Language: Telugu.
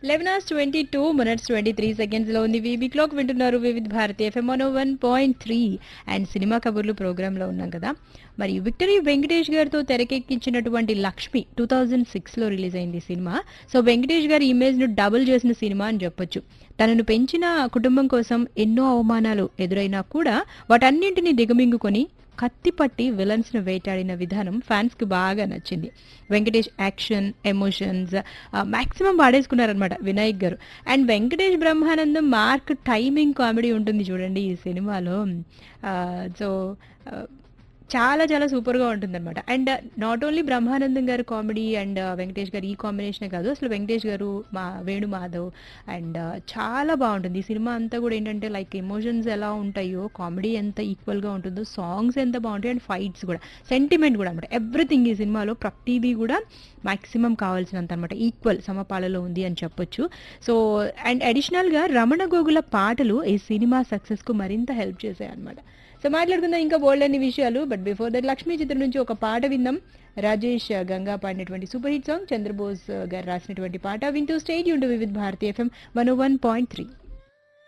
eleven hours twenty two minutes twenty three seconds లో ఉంది వీబీ క్లాక్ వింటున్నారు Vividh Bharati F M one one point three and cinema కబుర్లు ప్రోగ్రామ్ లో ఉన్నాం కదా మరి విక్టరీ వెంకటేష్ గారితో తెరకెక్కించినటువంటి లక్ష్మి టూ థౌజండ్ సిక్స్ లో రిలీజ్ అయింది ఈ సినిమా సో వెంకటేష్ గారి ఇమేజ్ ను డబుల్ చేసిన సినిమా అని చెప్పొచ్చు తనను పెంచిన కుటుంబం కోసం ఎన్నో అవమానాలు ఎదురైనా కూడా వాటన్నింటినీ దిగమింగుకొని కత్తిపట్టి విలన్స్ ను వేటాడిన విధానం ఫ్యాన్స్ కి బాగా నచ్చింది వెంకటేష్ యాక్షన్ ఎమోషన్స్ మాక్సిమం పాడేసుకున్నారనమాట వినాయక్ గారు and Venkatesh Brahmanandam mark timing comedy ఉంటుంది చూడండి ఈ సినిమాలో సో చాలా చాలా సూపర్గా ఉంటుందన్నమాట అండ్ నాట్ ఓన్లీ బ్రహ్మానందం గారు కామెడీ అండ్ వెంకటేష్ గారు ఈ కాంబినేషనే కాదు అసలు వెంకటేష్ గారు మా వేణు మాధవ్ అండ్ చాలా బాగుంటుంది ఈ సినిమా అంతా కూడా ఏంటంటే లైక్ ఎమోషన్స్ ఎలా ఉంటాయో కామెడీ ఎంత ఈక్వల్గా ఉంటుందో సాంగ్స్ ఎంత బాగుంటాయి అండ్ ఫైట్స్ కూడా సెంటిమెంట్ కూడా అనమాట ఎవ్రీథింగ్ ఈ సినిమాలో ప్రతిదీ కూడా మాక్సిమం కావాల్సినంత అనమాట ఈక్వల్ సమపాలలో ఉంది అని చెప్పొచ్చు సో అండ్ అడిషనల్గా రమణ గోగుల పాటలు ఈ సినిమా సక్సెస్కు మరింత హెల్ప్ చేశాయి అనమాట సో మాట్లాడుకుందాం ఇంకా బోల్డ్ అన్ని విషయాలు బట్ బిఫోర్ దట్ లక్ష్మీ చిత్రం నుంచి ఒక పాట విందాం రాజేష్ గంగా పాడినటువంటి సూపర్ హిట్ సాంగ్ చంద్రబోస్ గారు రాసినటువంటి పాట వింటూ స్టేట్ యూన్ Vividh Bharati F M one one point three